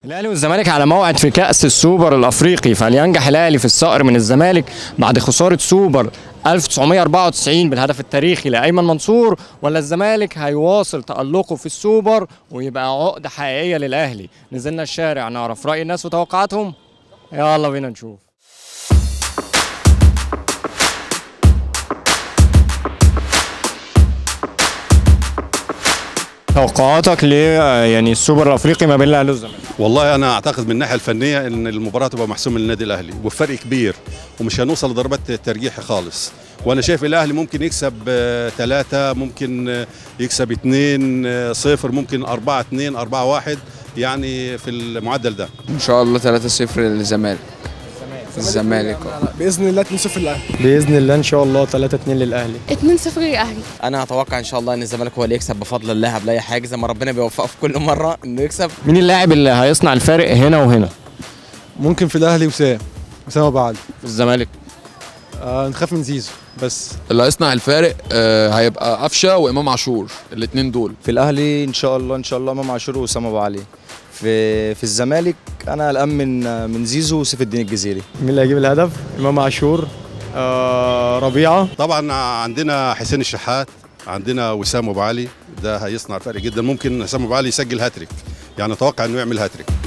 الاهلي والزمالك على موعد في كأس السوبر الافريقي فلينجح الاهلي في الصقر من الزمالك بعد خسارة سوبر 1994 بالهدف التاريخي لايمن منصور ولا الزمالك هيواصل تألقه في السوبر ويبقى عقدة حقيقية للاهلي نزلنا الشارع نعرف رأي الناس وتوقعاتهم يلا بينا نشوف توقعاتك ل يعني السوبر الافريقي ما بين الاهلي والزمالك والله انا اعتقد من الناحيه الفنيه ان المباراه تبقى محسومه للنادي الاهلي وبفرق كبير ومش هنوصل لضربات ترجيح خالص وانا شايف الاهلي ممكن يكسب ثلاثة ممكن آه، يكسب اثنين آه، صفر ممكن أربعة اثنين أربعة واحد يعني في المعدل ده ان شاء الله 3-0 للزمالك الزمالك باذن الله 2-0 الاهلي باذن الله ان شاء الله 3 2 للاهلي 2-0 للاهلي انا اتوقع ان شاء الله ان الزمالك هو اللي يكسب بفضل الله قبل اي حاجه زي ما ربنا بيوفقه في كل مره انه يكسب مين اللاعب اللي هيصنع الفارق هنا وهنا ممكن في الاهلي وسام اسامه بعد في الزمالك آه نخاف من زيزو بس اللي هيصنع الفارق آه، هيبقى قفشه وامام عاشور الاثنين دول في الاهلي ان شاء الله ان شاء الله امام عاشور واسامه ابو علي في في الزمالك انا قلقان من من زيزو وسيف الدين الجزيري مين اللي هيجيب الهدف امام عاشور آه ربيعه طبعا عندنا حسين الشحات عندنا وسام ابو علي ده هيصنع فرق جدا ممكن حسام ابو علي يسجل هاتريك يعني اتوقع انه يعمل هاتريك